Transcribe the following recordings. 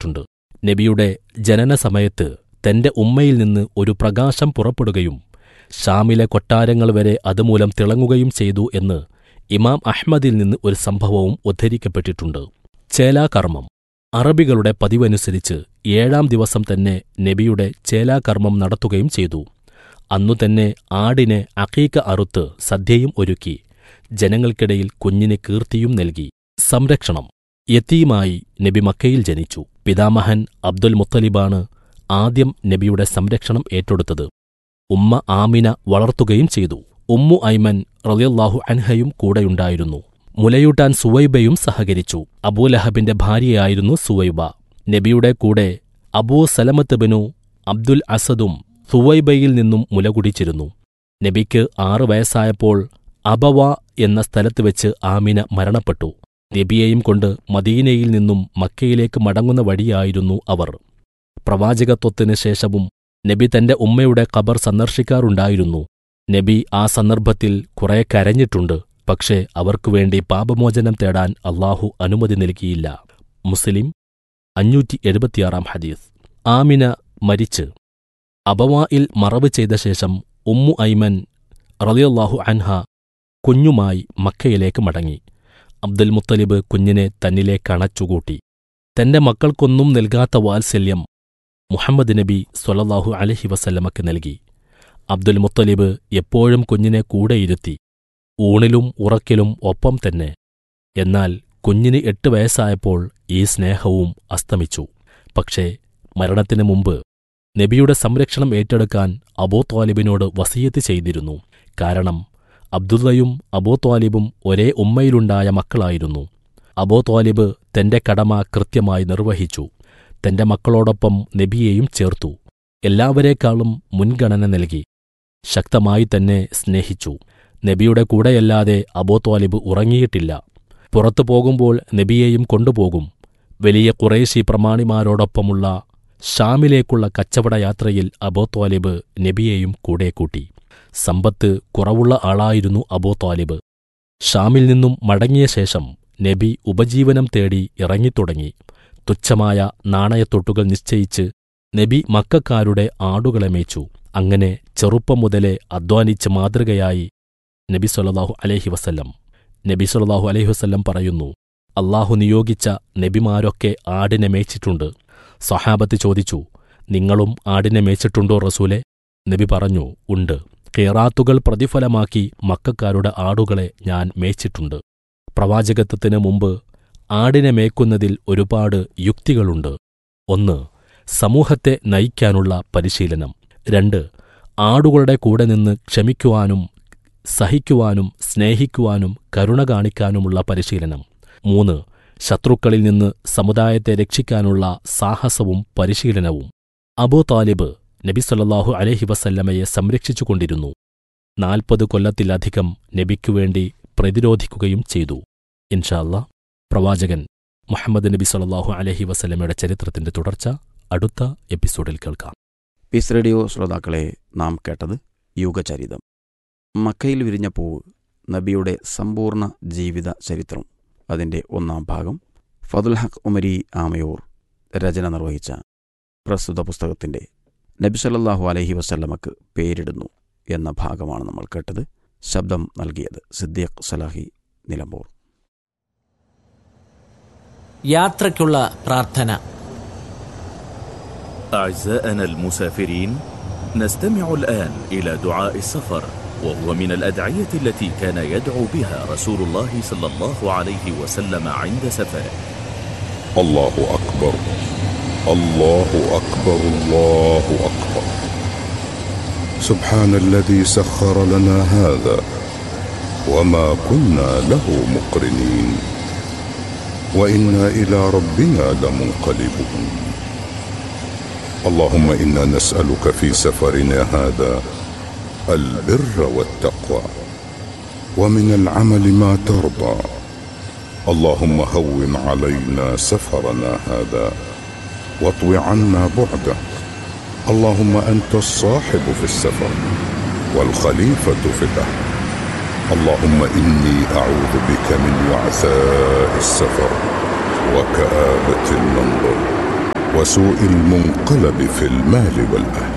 ചെയ്തിട്ടുണ്ട് നബിയുടെ ജനന സമയത്ത് തന്റെ ഉമ്മയിൽ നിന്ന് ഒരു പ്രകാശം പുറപ്പെടുകയും ഷാമിലെ കൊട്ടാരങ്ങൾ വരെ അതുമൂലം തിളങ്ങുകയും ചെയ്തു എന്ന് ഇമാം അഹ്മദിൽ നിന്ന് ഒരു സംഭവവും ഉദ്ധരിക്കപ്പെട്ടിട്ടുണ്ട് ചേലാകർമ്മം അറബികളുടെ പതിവനുസരിച്ച് ഏഴാം ദിവസം തന്നെ നബിയുടെ ചേലാകർമ്മം നടത്തുകയും ചെയ്തു അന്നുതന്നെ ആടിനെ അക്കീക്ക അറുത്ത് സദ്യയും ഒരുക്കി ജനങ്ങൾക്കിടയിൽ കുഞ്ഞിന് കീർത്തിയും നൽകി സംരക്ഷണം യത്തീമായി നബി മക്കയിൽ ജനിച്ചു പിതാമഹൻ അബ്ദുൽ മുത്തലിബാണ് ആദ്യം നബിയുടെ സംരക്ഷണം ഏറ്റെടുത്തത് ഉമ്മ ആമിന വളർത്തുകയും ചെയ്തു ഉമ്മു ഐമൻ റളിയല്ലാഹു അൻഹയും കൂടെയുണ്ടായിരുന്നു മുലയൂട്ടാൻ സുവൈബയും സഹകരിച്ചു അബൂലഹബിന്റെ ഭാര്യയായിരുന്നു സുവൈബ നബിയുടെ കൂടെ അബൂ സലമത്ത് ബിനു അബ്ദുൽ അസദും സുവൈബയിൽ നിന്നും മുലകുടിച്ചിരുന്നു നബിക്ക് ആറു വയസ്സായപ്പോൾ അബവ എന്ന സ്ഥലത്ത് വെച്ച് ആമിന മരണപ്പെട്ടു നബിയെയും കൊണ്ട് മദീനയിൽ നിന്നും മക്കയിലേക്ക് മടങ്ങുന്ന വഴിയായിരുന്നു അവർ പ്രവാചകത്വത്തിന് ശേഷവും നബി തന്റെ ഉമ്മയുടെ ഖബർ സന്ദർശിക്കാറുണ്ടായിരുന്നു നബി ആ സന്ദർഭത്തിൽ കുറെ കരഞ്ഞിട്ടുണ്ട് പക്ഷേ അവർക്കുവേണ്ടി പാപമോചനം തേടാൻ അള്ളാഹു അനുമതി നൽകിയില്ല മുസ്ലിം അഞ്ഞൂറ്റി എഴുപത്തിയാറാം ഹദീസ് ആമിന മരിച്ച് അബവായിൽ മറവ് ചെയ്ത ശേഷം ഉമ്മു ഐമൻ റളിയല്ലാഹു അൻഹ കുഞ്ഞുമായി മക്കയിലേക്ക് മടങ്ങി അബ്ദുൽ മുത്തലിബ് കുഞ്ഞിനെ തന്നിലേക്ക് അണച്ചുകൂട്ടി തന്റെ മക്കൾക്കൊന്നും നൽകാത്ത വാത്സല്യം മുഹമ്മദ് നബി സ്വല്ലല്ലാഹു അലഹി വസല്ലമക്ക് നൽകി അബ്ദുൽ മുത്തലിബ് എപ്പോഴും കുഞ്ഞിനെ കൂടെയിരുത്തി ഊണിലും ഉറക്കിലും ഒപ്പം തന്നെ എന്നാൽ കുഞ്ഞിന് എട്ട് വയസ്സായപ്പോൾ ഈ സ്നേഹവും അസ്തമിച്ചു പക്ഷേ മരണത്തിനു മുമ്പ് നബിയുടെ സംരക്ഷണം ഏറ്റെടുക്കാൻ അബൂ ത്വാലിബിനോട് വസീയത്ത് ചെയ്തിരുന്നു കാരണം അബ്ദുള്ളയും അബൂ ത്വാലിബും ഒരേ ഉമ്മയിലുണ്ടായ മക്കളായിരുന്നു അബൂ ത്വാലിബ് തന്റെ കടമ കൃത്യമായി നിർവഹിച്ചു തന്റെ മക്കളോടൊപ്പം നബിയെയും ചേർത്തു എല്ലാവരേക്കാളും മുൻഗണന നൽകി ശക്തമായി തന്നെ സ്നേഹിച്ചു നബിയുടെ കൂടെയല്ലാതെ അബൂ ത്വാലിബ് ഉറങ്ങിയിട്ടില്ല പുറത്തു പോകുമ്പോൾ നബിയെയും കൊണ്ടുപോകും വലിയ കുറേശി പ്രമാണിമാരോടൊപ്പമുള്ള ഷാമിലേക്കുള്ള കച്ചവടയാത്രയിൽ അബൂ ത്വാലിബ് നബിയെയും കൂടെ കൂട്ടി സമ്പത്ത് കുറവുള്ള ആളായിരുന്നു അബൂ ത്വാലിബ് ഷാമിൽ നിന്നും മടങ്ങിയ ശേഷം നബി ഉപജീവനം തേടി ഇറങ്ങിത്തുടങ്ങി തുച്ഛമായ നാണയത്തൊട്ടുകൾ നിശ്ചയിച്ച് നബി മക്കാരുടെ ആടുകളെ മേച്ചു അങ്ങനെ ചെറുപ്പം മുതലേ അധ്വാനിച്ച് മാതൃകയായി നബി സൊല്ലാഹു അലൈഹി വസല്ലം നബി സൊല്ലാഹു അലൈഹി വസല്ലം പറയുന്നു അള്ളാഹു നിയോഗിച്ച നബിമാരൊക്കെ ആടിനെ മേച്ചിട്ടുണ്ട് സഹാബത്ത് ചോദിച്ചു നിങ്ങളും ആടിനെ മേച്ചിട്ടുണ്ടോ റസൂലെ നബി പറഞ്ഞു ഉണ്ട് കേറാത്തുകൾ പ്രതിഫലമാക്കി മക്കാരുടെ ആടുകളെ ഞാൻ മേച്ചിട്ടുണ്ട് പ്രവാചകത്വത്തിന് മുമ്പ് ആടിനെ മേക്കുന്നതിൽ ഒരുപാട് യുക്തികളുണ്ട് ഒന്ന് സമൂഹത്തെ നയിക്കാനുള്ള പരിശീലനം രണ്ട് ആടുകളുടെ കൂടെ നിന്ന് ക്ഷമിക്കുവാനും സഹിക്കുവാനും സ്നേഹിക്കുവാനും കരുണ കാണിക്കാനുമുള്ള പരിശീലനം മൂന്ന് ശത്രുക്കളിൽ നിന്ന് സമുദായത്തെ രക്ഷിക്കാനുള്ള സാഹസവും പരിശീലനവും അബൂ താലിബ് നബി സല്ലല്ലാഹു അലൈഹി വസല്ലമയെ സംരക്ഷിച്ചുകൊണ്ടിരുന്നു നാൽപ്പത് കൊല്ലത്തിലധികം നബിക്കുവേണ്ടി പ്രതിരോധിക്കുകയും ചെയ്തു ഇൻഷാല്ല പ്രവാചകൻ മുഹമ്മദ് നബി സല്ലല്ലാഹു അലൈഹി വസല്ലമയുടെ ചരിത്രത്തിന്റെ തുടർച്ച അടുത്ത എപ്പിസോഡിൽ കേൾക്കാം പീസ് റേഡിയോ ശ്രോതാക്കളെ നാം കേട്ടത് യുഗചരിതം മക്കയിൽ വിരിഞ്ഞ പൂവ് നബിയുടെ സമ്പൂർണ്ണ ജീവിത ചരിത്രം അതിൻ്റെ ഒന്നാം ഭാഗം ഫതുൽ ഹഖ് ഉമരി ആമയൂർ രചന നിർവഹിച്ച പ്രസ്തുത പുസ്തകത്തിൻ്റെ നബി സല്ലല്ലാഹു അലൈഹി വസല്ലമക്ക് പേരിടുന്നു എന്ന ഭാഗമാണ് നമ്മൾ കേട്ടത് ശബ്ദം നൽകിയത് സിദ്ദീഖ് സലാഹി നിലമ്പൂർ യാത്രയ്ക്കുള്ള പ്രാർത്ഥന أعزائنا المسافرين نستمع الآن إلى دعاء السفر وهو من الأدعية التي كان يدعو بها رسول الله صلى الله عليه وسلم عند سفره الله أكبر الله أكبر الله أكبر سبحان الذي سخر لنا هذا وما كنا له مقرنين وإنا إلى ربنا لمنقلبون اللهم إنا نسألك في سفرنا هذا البر والتقوى ومن العمل ما ترضى اللهم هون علينا سفرنا هذا واطو عنا بعده اللهم انت الصاحب في السفر والخليفه في الاهل اللهم اني اعوذ بك من وعثاء السفر وكابه المنظر وسوء المنقلب في المال والأهل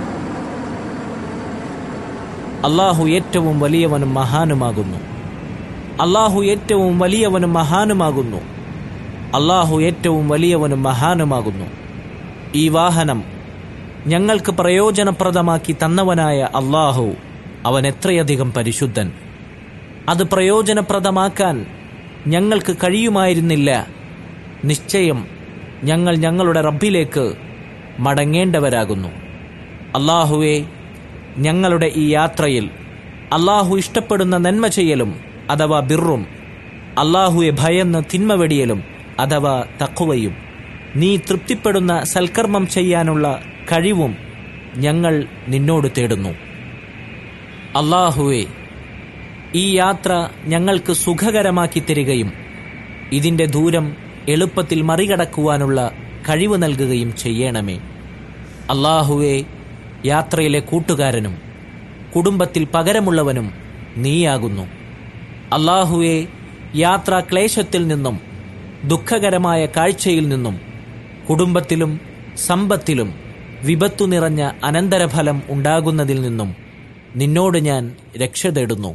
അള്ളാഹു ഏറ്റവും വലിയവനും മഹാനുമാകുന്നു അള്ളാഹു ഏറ്റവും വലിയവനും മഹാനുമാകുന്നു അള്ളാഹു ഏറ്റവും വലിയവനും മഹാനുമാകുന്നു ഈ വാഹനം ഞങ്ങൾക്ക് പ്രയോജനപ്രദമാക്കി തന്നവനായ അള്ളാഹു അവൻ എത്രയധികം പരിശുദ്ധൻ അത് പ്രയോജനപ്രദമാക്കാൻ ഞങ്ങൾക്ക് കഴിയുമായിരുന്നില്ല നിശ്ചയം ഞങ്ങൾ ഞങ്ങളുടെ റബ്ബിലേക്ക് മടങ്ങേണ്ടവരാകുന്നു അള്ളാഹുവെ ഞങ്ങളുടെ ഈ യാത്രയിൽ അള്ളാഹു ഇഷ്ടപ്പെടുന്ന നന്മ ചെയ്യലും അഥവാ ബിറും അള്ളാഹുവെ ഭയന്ന് തിന്മ വെടിയലും അഥവാ തക്കുവയും നീ തൃപ്തിപ്പെടുന്ന സൽക്കർമ്മം ചെയ്യാനുള്ള കഴിവും ഞങ്ങൾ നിന്നോട് തേടുന്നു അള്ളാഹുവെ ഈ യാത്ര ഞങ്ങൾക്ക് സുഖകരമാക്കി തരികയും ഇതിന്റെ ദൂരം എളുപ്പത്തിൽ മറികടക്കുവാനുള്ള കഴിവ് നൽകുകയും ചെയ്യണമേ അള്ളാഹുവെ യാത്രയിലെ കൂട്ടുകാരനും കുടുംബത്തിൽ പകരമുള്ളവനും നീയാകുന്നു അള്ളാഹുവെ യാത്രാ ക്ലേശത്തിൽ നിന്നും ദുഃഖകരമായ കാഴ്ചയിൽ നിന്നും കുടുംബത്തിലും സമ്പത്തിലും വിപത്തു നിറഞ്ഞ അനന്തരഫലം ഉണ്ടാകുന്നതിൽ നിന്നും നിന്നോട് ഞാൻ രക്ഷ തേടുന്നു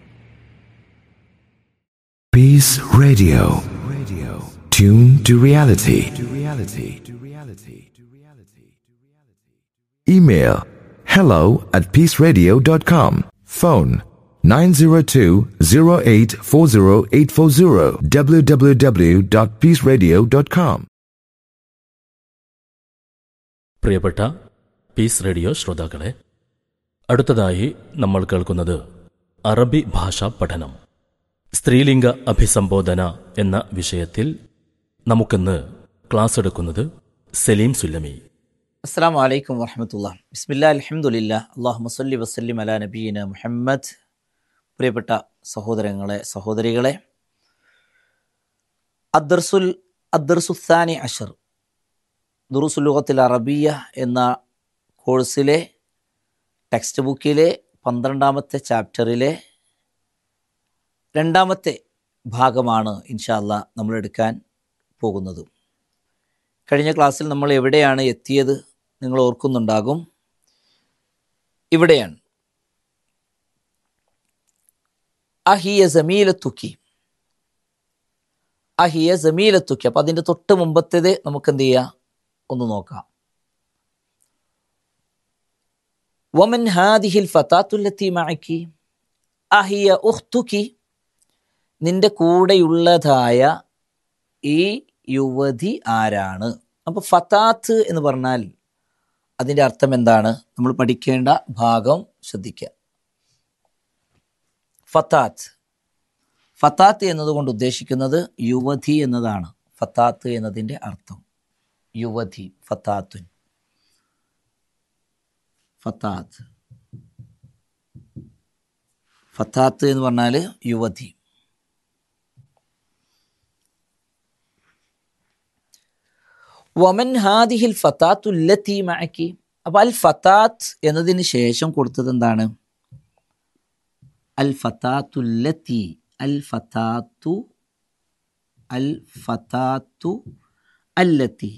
Peace Radio. Radio. Tune to reality. To reality. To reality. To reality. Email hello at peaceradio.com. Phone 902-0840840 www.peaceradio.com. പ്രിയപ്പെട്ട പീസ് റേഡിയോ ശ്രോതാക്കളെ അടുത്തതായി നമ്മൾ കേൾക്കുന്നത് അറബി ഭാഷാ പഠനം സ്ത്രീലിംഗ അഭിസംബോധന എന്ന വിഷയത്തിൽ നമുക്കിന്ന് ക്ലാസ് എടുക്കുന്നത് സലീം സുല്ലമി അസ്സാം വലൈക്കും വറഹമത്തുള്ള ബിസ്മില്ലാ അലഹമുല്ല അള്ളാഹു മസല്ലി വസ്ലിം അല നബീന മുഹമ്മദ് പ്രിയപ്പെട്ട സഹോദരങ്ങളെ സഹോദരികളെ അദ്ദർസുൽ അദ്ദർസുസാനി അഷർ ദുറുസുലുഖത്തിൽ അറബിയ എന്ന കോഴ്സിലെ ടെക്സ്റ്റ് ബുക്കിലെ പന്ത്രണ്ടാമത്തെ ചാപ്റ്ററിലെ രണ്ടാമത്തെ ഭാഗമാണ് ഇൻഷാല്ല നമ്മൾ എടുക്കാൻ പോകുന്നത് കഴിഞ്ഞ ക്ലാസ്സിൽ നമ്മൾ എവിടെയാണ് എത്തിയത് നിങ്ങൾ ഓർക്കുന്നുണ്ടാകും ഇവിടെയാണ് അഹിയ ജമീലത്തുക്കി അഹിയ ജമീലത്തുക്കി അപ്പം അതിൻ്റെ തൊട്ട് മുമ്പത്തേത് നമുക്ക് എന്ത് ചെയ്യാം ഒന്ന് നോക്കാം വമൻ ഹാദിഹിൽ ഫത്താത്തുല്ലത്തി മഅക്കി അഹിയ ഉഖ്തുക്കി നിന്റെ കൂടെയുള്ളതായ ഈ യുവതി ആരാണ് അപ്പോൾ ഫത്താത്ത് എന്ന് പറഞ്ഞാൽ അതിൻ്റെ അർത്ഥം എന്താണ് നമ്മൾ പഠിക്കേണ്ട ഭാഗം ശ്രദ്ധിക്കുക ഫത്താത്ത് ഫത്താത്ത് എന്നതുകൊണ്ട് ഉദ്ദേശിക്കുന്നത് യുവതി എന്നതാണ് ഫത്താത്ത് എന്നതിൻ്റെ അർത്ഥം യുവതി ഫത്താത്തുൻ ഫത്താത്ത് ഫത്താത്ത് എന്ന് പറഞ്ഞാൽ യുവതി വമൻ ഹാദിഹിൽ ഫത്താത്തുല്ലത്തി മഅക്കി അപ്പോൾ അൽ ഫത്താത്ത് എന്നതിന് ശേഷം കൊടുത്തത് എന്താണ് അൽ ഫത്താത്തുല്ലത്തി അൽ ഫത്താത്തു അൽ ഫത്താത്തു അല്ലത്തി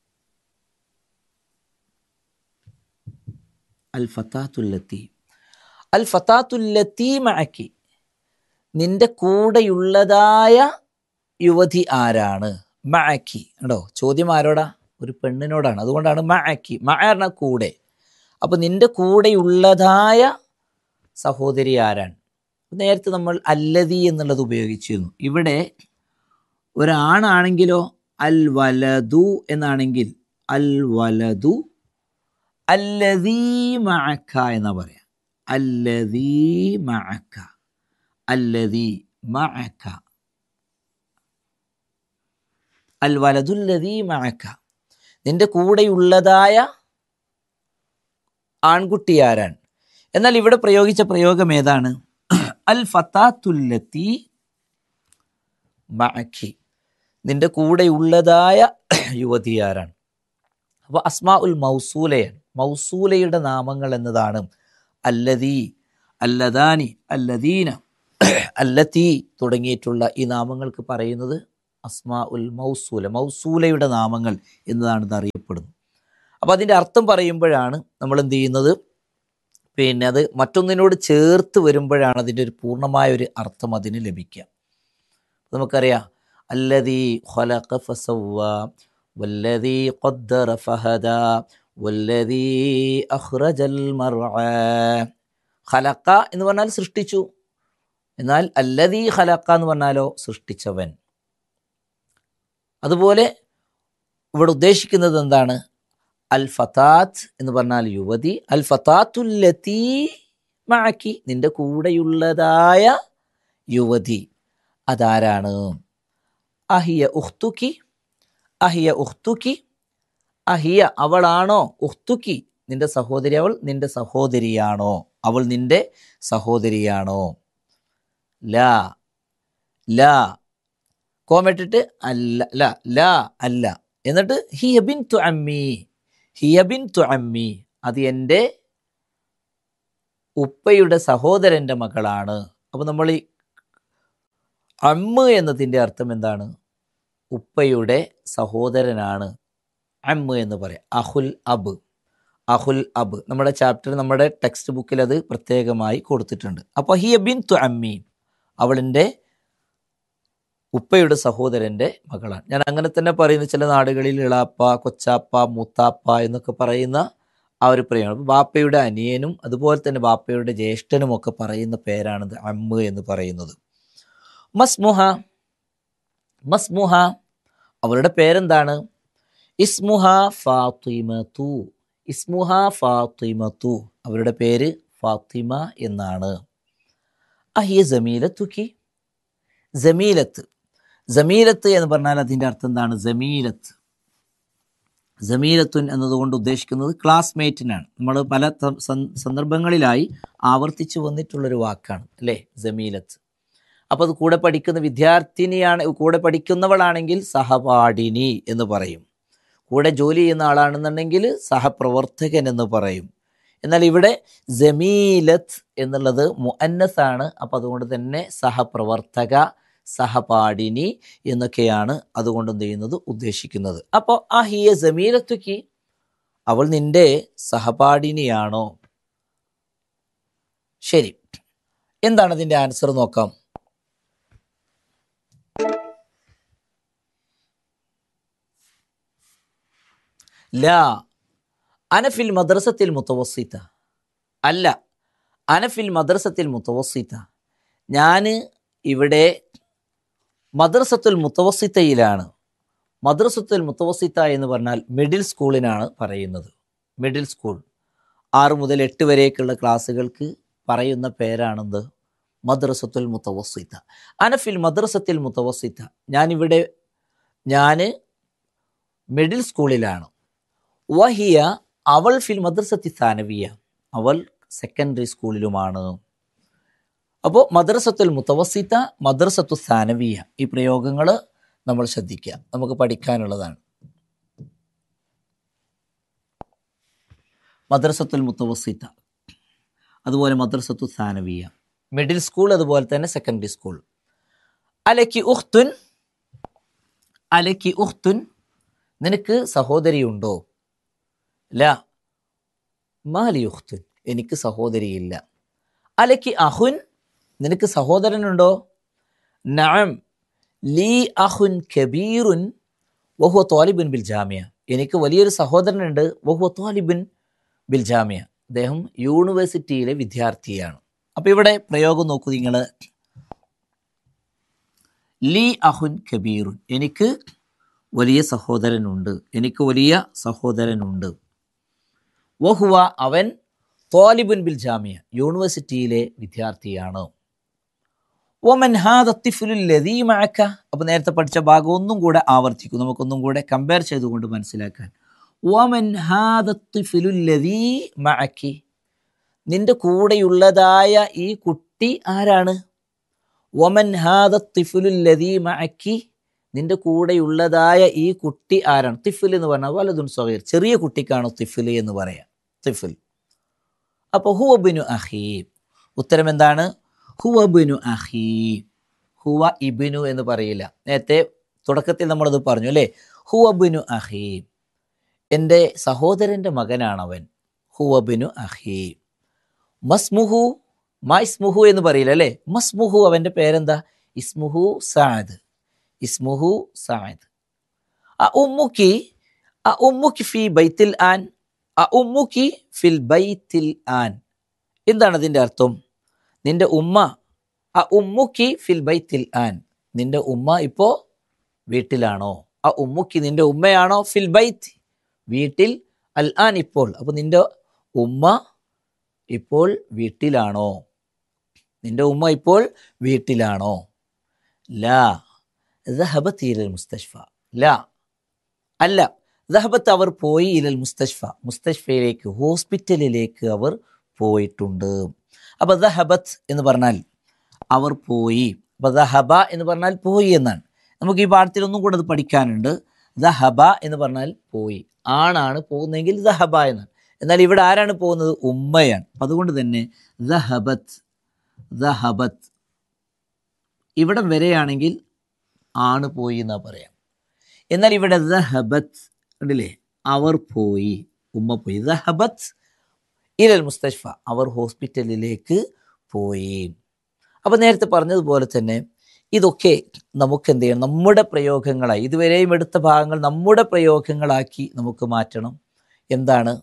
അൽ ഫത്താത്തുല്ലത്തി അൽ ഫത്താത്തുല്ലത്തി മഅക്കി നിന്റെ കൂടെയുള്ളതായ യുവതി ആരാണ് മഅക്കി ഉണ്ടോ ചോദ്യം ആരോടാ ഒരു പെണ്ണിനോടാണ് അതുകൊണ്ടാണ് മഅക്കി മഅ പറഞ്ഞ കൂടെ അപ്പോൾ നിന്റെ കൂടെയുള്ളതായ സഹോദരി ആരാണ് നേരത്തെ നമ്മൾ അല്ലതി എന്നുള്ളത് ഉപയോഗിച്ചിരുന്നു ഇവിടെ ഒരാണാണെങ്കിലോ അൽ വലതു എന്നാണെങ്കിൽ അൽ വലതു അല്ലതീ മഅക്ക എന്നാ പറയാം അല്ലതീ മഅക്ക അല്ലതീ മഅക്ക അൽ വലതുല്ലതീ മഅക്ക നിന്റെ കൂടെയുള്ളതായ ആൺകുട്ടി ആരാണ് എന്നാൽ ഇവിടെ പ്രയോഗിച്ച പ്രയോഗം ഏതാണ് അൽ ഫത്താത്തുല്ലത്തി മഅക്കി നിന്റെ കൂടെയുള്ളതായ യുവതി ആരാണ് അപ്പോൾ അസ്മാ ഉൽ മൗസൂലയാണ് മൗസൂലയുടെ നാമങ്ങൾ എന്നതാണ് അല്ലതീ അല്ലദാനി അല്ലദീന അല്ലത്തി തുടങ്ങിയിട്ടുള്ള ഈ നാമങ്ങൾക്ക് പറയുന്നത് അസ്മാ ഉൽ മൗസൂല മൗസൂലയുടെ നാമങ്ങൾ എന്നതാണ് ഇത് അറിയപ്പെടുന്നത് അപ്പോൾ അതിൻ്റെ അർത്ഥം പറയുമ്പോഴാണ് നമ്മൾ എന്ത് ചെയ്യുന്നത് പിന്നെ അത് മറ്റൊന്നിനോട് ചേർത്ത് വരുമ്പോഴാണ് അതിൻ്റെ ഒരു പൂർണ്ണമായ ഒരു അർത്ഥം അതിന് ലഭിക്കുക നമുക്കറിയാം അല്ലതീ ഖലഖ ഫസവ്വ വല്ലതീ ഖദ്ദറ ഫഹദ വല്ലതീ അഖ്റജൽ മർഅ ഖലഖ എന്ന് പറഞ്ഞാൽ സൃഷ്ടിച്ചു എന്നാൽ അല്ലതീ ഖലഖ എന്ന് പറഞ്ഞാലോ സൃഷ്ടിച്ചവൻ അതുപോലെ ഇവിടെ ഉദ്ദേശിക്കുന്നത് എന്താണ് അൽ ഫതാത്ത് എന്ന് പറഞ്ഞാൽ യുവതി അൽ ഫതാത്തുല്ലത്തി മാക്കി നിന്റെ കൂടെയുള്ളതായ യുവതി അതാരാണ് അഹിയ ഉഖ്തുക്കി അഹിയ ഉഖ്തുക്കി അഹിയ അവളാണോ ഉഖ്തുക്കി നിന്റെ സഹോദരി അവൾ നിന്റെ സഹോദരിയാണോ അവൾ നിന്റെ സഹോദരിയാണോ ലാ ലാ കോമിട്ടിട്ട് അല്ല ല ലാ അല്ല എന്നിട്ട് ഹിയ ബിൻ തു അമ്മി ഹിയ ബിൻ തു അമ്മി അത് എൻ്റെ ഉപ്പയുടെ സഹോദരൻ്റെ മകളാണ് അപ്പോൾ നമ്മൾ ഈ അമ്മ എന്നതിൻ്റെ അർത്ഥം എന്താണ് ഉപ്പയുടെ സഹോദരനാണ് അമ്മ എന്ന് പറയാം അഹുൽ അബ് അഹുൽ അബ് നമ്മുടെ ചാപ്റ്റർ നമ്മുടെ ടെക്സ്റ്റ് ബുക്കിൽ അത് പ്രത്യേകമായി കൊടുത്തിട്ടുണ്ട് അപ്പോൾ ഹിയ ബിൻ തു അമ്മി അവളിൻ്റെ ഉപ്പയുടെ സഹോദരൻ്റെ മകളാണ് ഞാൻ അങ്ങനെ തന്നെ പറയുന്ന ചില നാടുകളിൽ ഇളാപ്പ കൊച്ചാപ്പ മൂത്താപ്പ എന്നൊക്കെ പറയുന്ന ആ ഒരു പ്രയോഗം അപ്പോൾ ബാപ്പയുടെ അനിയനും അതുപോലെ തന്നെ ബാപ്പയുടെ ജ്യേഷ്ഠനും ഒക്കെ പറയുന്ന പേരാണിത് അമ്മ എന്ന് പറയുന്നത് മസ്മുഹ മസ്മുഹ അവരുടെ പേരെന്താണ് ഇസ്മുഹ ഫാത്തിമതു ഇസ്മുഹ ഫാത്തിമതു അവരുടെ പേര് ഫാത്തിമ എന്നാണ് അഹിയ ജമീലത്തുക്കി ജമീലത്ത് ജമീലത്ത് എന്ന് പറഞ്ഞാൽ അതിൻ്റെ അർത്ഥം എന്താണ് ജമീലത്ത് ജമീലത്തുൻ എന്നതുകൊണ്ട് ഉദ്ദേശിക്കുന്നത് ക്ലാസ്മേറ്റിനാണ് നമ്മൾ പല ത- സന്ദ- സന്ദർഭങ്ങളിലായി ആവർത്തിച്ചു വന്നിട്ടുള്ളൊരു വാക്കാണ് അല്ലേ ജമീലത്ത് അപ്പോൾ അത് കൂടെ പഠിക്കുന്ന വിദ്യാർത്ഥിനിയാണ് കൂടെ പഠിക്കുന്നവളാണെങ്കിൽ സഹപാഠിനി എന്ന് പറയും കൂടെ ജോലി ചെയ്യുന്ന ആളാണെന്നുണ്ടെങ്കിൽ സഹപ്രവർത്തകൻ എന്ന് പറയും എന്നാൽ ഇവിടെ ജമീലത്ത് എന്നുള്ളത് മുഅന്നസ് ആണ് അപ്പോൾ അതുകൊണ്ട് തന്നെ സഹപ്രവർത്തക സഹപാഠിനി എന്നൊക്കെയാണ് അതുകൊണ്ട് എന്ത് ചെയ്യുന്നത് ഉദ്ദേശിക്കുന്നത് അപ്പോൾ ആ ഹിയ ജമീലത്തുക്ക് അവൾ നിന്റെ സഹപാഠിനിയാണോ ശരി എന്താണ് അതിൻ്റെ ആൻസർ നോക്കാം ലാ അനഫിൽ മദ്രസത്തിൽ മുത്തവസിത്ത അല്ല അനഫിൽ മദ്രസത്തിൽ മുത്തവസിത്ത ഞാൻ ഇവിടെ മദ്രസത്തുൽ മുത്തവസിത്തയിലാണ് മദ്രസത്തുൽ മുത്തവസിത്ത എന്ന് പറഞ്ഞാൽ മിഡിൽ സ്കൂളിനാണ് പറയുന്നത് മിഡിൽ സ്കൂൾ ആറ് മുതൽ എട്ട് വരേക്കുള്ള ക്ലാസ്സുകൾക്ക് പറയുന്ന പേരാണെന്ത് മദ്രസത്തുൽ മുത്തവസിത്ത അനഫിൽ മദ്രസത്തിൽ മുത്തവസിത്ത ഞാനിവിടെ ഞാൻ മിഡിൽ സ്കൂളിലാണ് വഹിയ അവൾ ഫിൽ മദ്രസത്തി ഥാനവിയ അവൾ സെക്കൻഡറി സ്കൂളിലുമാണ് അപ്പോൾ മദ്രസത്തുൽ മുത്തവസിത്ത മദ്രസത്തു സ്ഥാനവിയ ഈ പ്രയോഗങ്ങൾ നമ്മൾ ശ്രദ്ധിക്കുക നമുക്ക് പഠിക്കാനുള്ളതാണ് മദ്രസത്തുൽ മുത്തവസിത്ത അതുപോലെ മദ്രസത്തു സ്ഥാനവിയ മിഡിൽ സ്കൂൾ അതുപോലെ തന്നെ സെക്കൻഡറി സ്കൂൾ അലക്കി ഉഖ്തുൻ അലക്കി ഉഖ്തുൻ നിനക്ക് സഹോദരിയുണ്ടോ ല മാലി ഉഖ്തുൻ എനിക്ക് സഹോദരിയില്ല അലക്കി അഹുൻ നിനക്ക് സഹോദരനുണ്ടോ നഅം ലീ അഹുൻ കബീറുൻ വഹുവ തോലിബുൻ ബിൽ ജാമിയ എനിക്ക് വലിയൊരു സഹോദരനുണ്ട് വഹുവ തോലിബുൻ ബിൽ ജാമിയ അദ്ദേഹം യൂണിവേഴ്സിറ്റിയിലെ വിദ്യാർത്ഥിയാണ് അപ്പോൾ ഇവിടെ പ്രയോഗം നോക്കൂ നിങ്ങൾ ലീ അഹുൻ കബീറുൻ എനിക്ക് വലിയ സഹോദരനുണ്ട് എനിക്ക് വലിയ സഹോദരനുണ്ട് വഹുവ അവൻ തോലിബുൻ ബിൽ ജാമിയ യൂണിവേഴ്സിറ്റിയിലെ വിദ്യാർത്ഥിയാണ് ഓമൻ ഹാദത്തിഫുലുല്ലതീ മഅക്ക അപ്പോൾ നേരത്തെ പഠിച്ച ഭാഗം ഒന്നും കൂടെ ആവർത്തിക്കും നമുക്കൊന്നും കൂടെ കമ്പയർ ചെയ്തുകൊണ്ട് മനസ്സിലാക്കാൻ ഓമൻ ഹാദത്തിഫുലുല്ലതീ മഅക്കി നിന്റെ കൂടെയുള്ളതായ ഈ കുട്ടി ആരാണ് ഒമൻ ഹാദത്തിഫുലുല്ലതീ മഅക്കി നിന്റെ കൂടെയുള്ളതായ ഈ കുട്ടി ആരാണ് തിഫിൽ എന്ന് പറഞ്ഞാൽ വലതുൻ സഹീർ ചെറിയ കുട്ടിക്കാണ് തിഫിൽ എന്ന് പറയാം തിഫിൽ അപ്പോൾ ഹുവബിനു അഹീ ഉത്തരം എന്താണ് ഹുവബിനു അഹീ ഹുവ ഇബിനു എന്ന് പറയില്ല നേരത്തെ തുടക്കത്തിൽ നമ്മളത് പറഞ്ഞു അല്ലേ ഹുവബിനു അഹീ എൻ്റെ സഹോദരൻ്റെ മകനാണവൻ ഹുവബിനു അഹീ മസ്മുഹു മാ ഇസ്മുഹു എന്ന് പറയില്ല അല്ലേ മസ്മുഹു അവൻ്റെ പേരെന്താ ഇസ്മുഹു സാദ് ഇസ്മുഹു സാദ് അ ഉമ്മുക്കി അ ഉമ്മുക്കി ഫി ബൈത്തിൽ ആൻ അ ഉമ്മുക്കി ഫിൽ ബൈത്തിൽ ആൻ എന്താണ് അതിൻ്റെ അർത്ഥം നിന്റെ ഉമ്മ അ ഉമ്മുക്കി ഫിൽ ബൈത്തിൽ ആൻ നിന്റെ ഉമ്മ ഇപ്പോ വീട്ടിലാണോ അ ഉമ്മുക്കി നിന്റെ ഉമ്മയാണോ ഫിൽ ബൈത്ത് വീട്ടിൽ അൽ ആൻ ഇപ്പോൾ അപ്പൊ നിന്റെ ഉമ്മ ഇപ്പോൾ വീട്ടിലാണോ നിന്റെ ഉമ്മ ഇപ്പോൾ വീട്ടിലാണോ ലാ ദഹബത്ത് ഇലൽ മുസ്തഷ്ഫ ലാ അല്ല ദഹബത്ത് അവർ പോയി ഇലൽ മുസ്തഷ്ഫ മുസ്തഷ്ഫയിലേക്ക് ഹോസ്പിറ്റലിലേക്ക് അവർ പോയിട്ടുണ്ട് അപ്പൊ ദഹബത്ത് എന്ന് പറഞ്ഞാൽ അവർ പോയി അപ്പൊ ദഹബ എന്ന് പറഞ്ഞാൽ പോയി എന്നാണ് നമുക്ക് ഈ പാഠത്തിൽ ഒന്നും കൂടെ അത് പഠിക്കാനുണ്ട് ദഹബ എന്ന് പറഞ്ഞാൽ പോയി ആണാണ് പോകുന്നതെങ്കിൽ ദഹബ എന്നാണ് എന്നാൽ ഇവിടെ ആരാണ് പോകുന്നത് ഉമ്മയാണ് അപ്പൊ അതുകൊണ്ട് തന്നെ ദഹബത്ത് ദഹബത്ത് ഇവിടം വരെയാണെങ്കിൽ ആണ് പോയി എന്നാ പറയാം എന്നാൽ ഇവിടെ ദഹബത്ത് കണ്ടില്ലേ അവർ പോയി ഉമ്മ പോയി ദഹബത്ത് ഇലൽ മുസ്തഷ്ഫ അവർ ഹോസ്പിറ്റലിലേക്ക് പോയി അപ്പോൾ നേരത്തെ പറഞ്ഞതുപോലെ തന്നെ ഇതൊക്കെ നമുക്ക് എന്ത് ചെയ്യണം നമ്മുടെ പ്രയോഗങ്ങളായി ഇതുവരെയും എടുത്ത ഭാഗങ്ങൾ നമ്മുടെ പ്രയോഗങ്ങളാക്കി നമുക്ക് മാറ്റണം എന്താണ്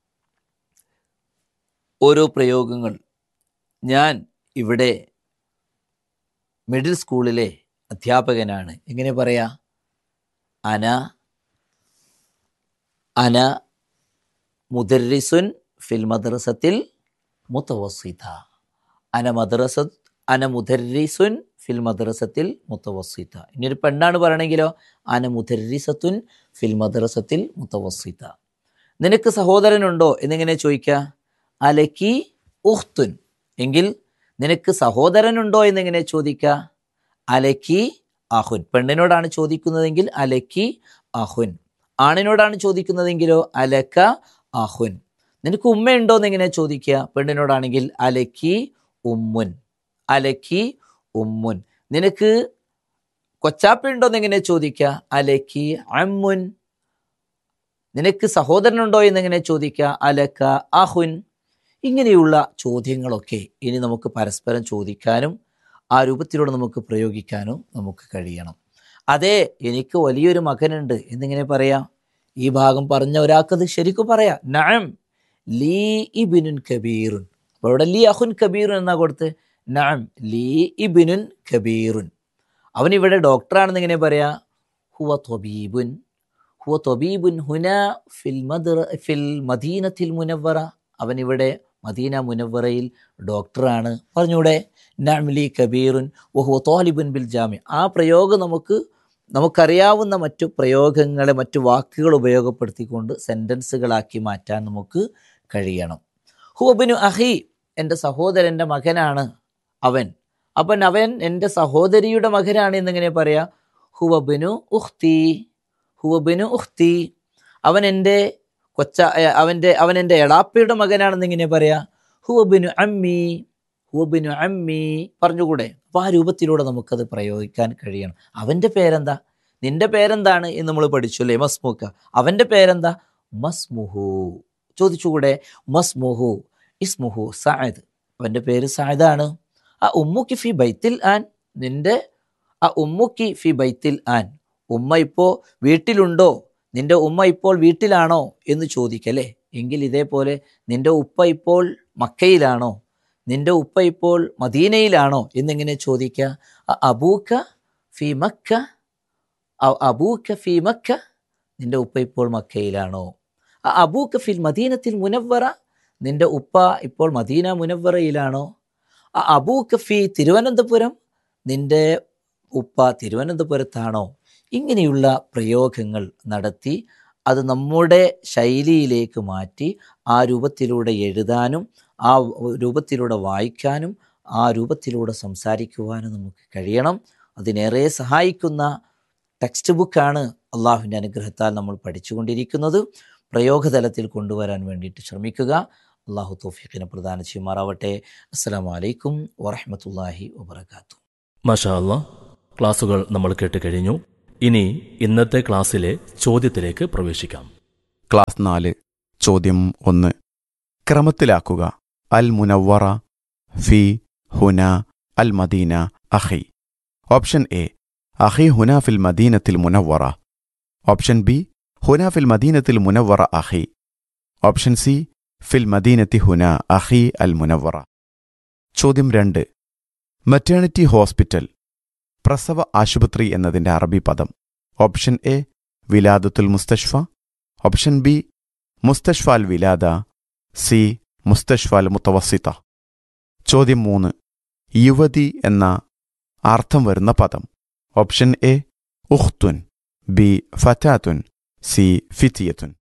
ഓരോ പ്രയോഗങ്ങൾ ഞാൻ ഇവിടെ മിഡിൽ സ്കൂളിലെ അധ്യാപകനാണ് എങ്ങനെ പറയാ അന അന മുദരിസുൻ ഫിൽ മദ്രസത്തിൽ മുത്തവസിത അന മദ്രസ അന മുദരിസുൻ ഫിൽ മദ്രസത്തിൽ മുത്തവസിത ഇനി ഒരു പെണ്ണാണ് പറയണമെങ്കിലോ അന മുദരിസത്തുൻ ഫിൽ മദ്രസത്തിൽ മുത്തവസിത നിനക്ക് സഹോദരനുണ്ടോ എന്നിങ്ങനെ ചോദിക്കുക അലക്കി ഉഹ്തുൻ എങ്കിൽ നിനക്ക് സഹോദരനുണ്ടോ എന്നിങ്ങനെ ചോദിക്കുക അലക്കി അഹുൻ പെണ്ണിനോടാണ് ചോദിക്കുന്നതെങ്കിൽ അലക്കി അഹുൻ ആണിനോടാണ് ചോദിക്കുന്നതെങ്കിലോ അലക്ക അഹുൻ നിനക്ക് ഉമ്മയുണ്ടോ എന്നിങ്ങനെ ചോദിക്കുക പെണ്ണിനോടാണെങ്കിൽ അലക്കി ഉമ്മുൻ അലക്കി ഉമ്മുൻ നിനക്ക് കൊച്ചാപ്പയുണ്ടോ എന്നിങ്ങനെ ചോദിക്കുക അലക്കി അമ്മുൻ നിനക്ക് സഹോദരനുണ്ടോ എന്നിങ്ങനെ ചോദിക്കുക അലക്ക അഹുൻ ഇങ്ങനെയുള്ള ചോദ്യങ്ങളൊക്കെ ഇനി നമുക്ക് പരസ്പരം ചോദിക്കാനും ആ രൂപത്തിലൂടെ നമുക്ക് പ്രയോഗിക്കാനും നമുക്ക് കഴിയണം അതെ എനിക്ക് വലിയൊരു മകനുണ്ട് എന്നിങ്ങനെ പറയാം ഈ ഭാഗം പറഞ്ഞ ഒരാൾക്കത് ശരിക്കും പറയാം നഅം ലീ ഇബിനുൻ കബീറുൻ അപ്പോൾ ഇവിടെ ലീ അഹുൻ കബീറുൻ എന്നാ കൊടുത്ത് നഅം ലീ ഇബിനുൻ കബീറുൻ അവൻ ഇവിടെ ഡോക്ടറാണെന്ന് എങ്ങനെ പറയാ ഹുവ തൊബീബുൻ ഹുവ തൊബീബുൻ ഹുന ഫിൽ മദ്റ ഫിൽ മദീനത്തിൽ മുനവറ അവൻ ഇവിടെ മദീന മുനവറയിൽ ഡോക്ടറാണ് പറഞ്ഞൂടെ നഅംലി കബീറുൻ വഹുവ തോലിബുൻ ബിൽ ജാമി ആ പ്രയോഗം നമുക്ക് നമുക്കറിയാവുന്ന മറ്റു പ്രയോഗങ്ങളെ മറ്റു വാക്കുകൾ ഉപയോഗപ്പെടുത്തിക്കൊണ്ട് സെൻറ്റൻസുകളാക്കി മാറ്റാൻ നമുക്ക് കഴിയണം ഹുബിനു അഹി എൻ്റെ സഹോദരൻ്റെ മകനാണ് അവൻ അവൻ അവൻ എൻ്റെ സഹോദരിയുടെ മകനാണ് എന്നിങ്ങനെ പറയാ ഹുവബിനു ഉഖ്തി ഹുവബിനു ഉഖ്തി അവൻ എൻ്റെ കൊച്ച ഏ, അവൻ്റെ അവൻ എൻ്റെ എളാപ്പയുടെ മകനാണെന്ന് ഇങ്ങനെ പറയാ ഹുവബിനു അമ്മി ഹുവബിനു അമ്മി പറഞ്ഞുകൂടെ അപ്പോൾ ആ രൂപത്തിലൂടെ നമുക്കത് പ്രയോഗിക്കാൻ കഴിയണം അവൻ്റെ പേരെന്താ നിന്റെ പേരെന്താണ് എന്ന് നമ്മൾ പഠിച്ചു അല്ലേ മസ്മുക്ക അവൻ്റെ പേരെന്താ മസ്മുഹു ചോദിച്ചുകൂടെ മസ്മുഹു ഇസ്മുഹു സായദ് അവൻ്റെ പേര് സായദാണ് ആ ഉമ്മുക്കി ഫി ബൈത്തിൽ ആൻ നിന്റെ ആ ഉമ്മുക്കി ഫി ബൈത്തിൽ ആൻ ഉമ്മ ഇപ്പോൾ വീട്ടിലുണ്ടോ നിന്റെ ഉമ്മ ഇപ്പോൾ വീട്ടിലാണോ എന്ന് ചോദിക്കല്ലേ എങ്കിൽ ഇതേപോലെ നിന്റെ ഉപ്പ ഇപ്പോൾ മക്കയിലാണോ നിന്റെ ഉപ്പ ഇപ്പോൾ മദീനയിലാണോ എന്നിങ്ങനെ ചോദിക്കുക അ അബൂക്ക ഫി മക്ക അ അബൂക്ക ഫി മക്ക നിന്റെ ഉപ്പ ഇപ്പോൾ മക്കയിലാണോ അ അബൂക്ക ഫിൽ മദീനത്തിൽ മുനവ്വറ നിന്റെ ഉപ്പ ഇപ്പോൾ മദീന മുനവ്വറയിലാണോ അ അബൂക്ക ഫി തിരുവനന്തപുരം നിന്റെ ഉപ്പ തിരുവനന്തപുരത്താണോ ഇങ്ങനെയുള്ള പ്രയോഗങ്ങൾ നടത്തി അത് നമ്മുടെ ശൈലിയിലേക്ക് മാറ്റി ആ രൂപത്തിലൂടെ എഴുതാനും ആ രൂപത്തിലൂടെ വായിക്കാനും ആ രൂപത്തിലൂടെ സംസാരിക്കുവാനും നമുക്ക് കഴിയണം അതിനേറെ സഹായിക്കുന്ന ടെക്സ്റ്റ് ബുക്കാണ് അള്ളാഹുവിൻ്റെ അനുഗ്രഹത്താൽ നമ്മൾ പഠിച്ചുകൊണ്ടിരിക്കുന്നത് പ്രയോഗതലത്തിൽ കൊണ്ടുവരാൻ വേണ്ടിയിട്ട് ശ്രമിക്കുക അള്ളാഹു തോഫിക്കിനെ പ്രദാനം ചെയ്യുമാറാവട്ടെ അസ്സാം വലൈക്കും വറഹമത്തല്ലാഹി വബർക്കാത്തു മഷാ അല്ലാ ക്ലാസുകൾ നമ്മൾ കേട്ട് കഴിഞ്ഞു ഇനി ഇന്നത്തെ ക്ലാസ്സിലെ ചോദ്യത്തിലേക്ക് പ്രവേശിക്കാം ക്ലാസ് നാല് ചോദ്യം ഒന്ന് ക്രമത്തിലാക്കുക അൽ മുനവറ ഫി ഹുന അൽ മദീന അഹി ഓപ്ഷൻ എ അഹി ഹുന ഫിൽ മദീനത്തിൽ മുനവറ ഓപ്ഷൻ ബി ഹുന ഫിൽ മദീനത്തിൽ മുനവറ അഹി ഓപ്ഷൻ സി ഫിൽ മദീനത്തി ഹുന അഹി അൽ മുനവറ ചോദ്യം രണ്ട് മറ്റേണിറ്റി ഹോസ്പിറ്റൽ പ്രസവ ആശുപത്രി എന്നതിന്റെ അറബി പദം ഓപ്ഷൻ എ വിലാദത്തുൽ മുസ്തഷ്ഫ ഓപ്ഷൻ ബി മുസ്തഷ്ഫ അൽ വിലാദ സി മുസ്തഷ്ഫ അൽ മുത്തവസിത്ത ചോദ്യം മൂന്ന് യുവതി എന്ന അർത്ഥം വരുന്ന പദം ഓപ്ഷൻ എ ഉഖ്തുൻ ബി ഫറ്റാത്തുൻ സി ഫിത്തിയത്തുൻ